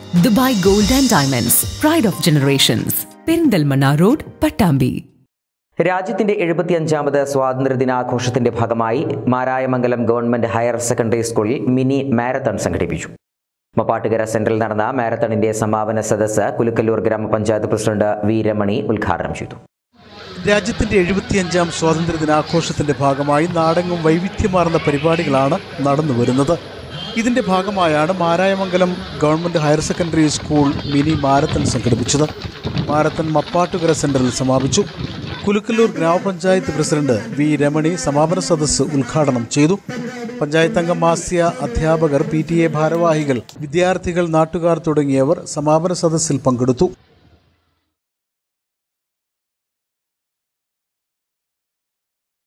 Dubai gold and diamonds pride of generations Perinthalmanna road Pattambi രാജ്യത്തിന്റെ എഴുപത്തിയഞ്ചാമത് സ്വാതന്ത്ര്യദിനാഘോഷത്തിന്റെ ഭാഗമായി മാരായമംഗലം ഗവൺമെന്റ് ഹയർ സെക്കൻഡറി സ്കൂളിൽ മിനി മാരത്തൺ സംഘടിപ്പിച്ചു മപ്പാട്ടുകര സെന്ററിൽ നടന്ന മാരത്തണിന്റെ സമാപന സദസ്സ് കുലുക്കല്ലൂർ ഗ്രാമപഞ്ചായത്ത് പ്രസിഡന്റ് വി രമണി ഉദ്ഘാടനം ചെയ്തു രാജ്യത്തിന്റെ എഴുപത്തിയഞ്ചാം സ്വാതന്ത്ര്യ ദിനാഘോഷത്തിന്റെ ഭാഗമായി നാടെങ്ങും വൈവിധ്യമാർന്ന പരിപാടികളാണ് നടന്നു വരുന്നത് ഇതിന്റെ ഭാഗമായാണ് Marayamangalam government higher secondary school mini marathon സംഘടിപ്പിച്ചത് മാരത്തൺ മപ്പാട്ടുകര സെന്ററിൽ സമാപിച്ചു കുലുക്കല്ലൂർ ഗ്രാമപഞ്ചായത്ത് പ്രസിഡന്റ് വി രമണി സമാപന സദസ്സ് ഉദ്ഘാടനം ചെയ്തു പഞ്ചായത്ത് അംഗം മാസ്യ അധ്യാപകർ പി ടി എ ഭാരവാഹികൾ വിദ്യാർത്ഥികൾ നാട്ടുകാർ തുടങ്ങിയവർ സമാപന സദസ്സിൽ പങ്കെടുത്തു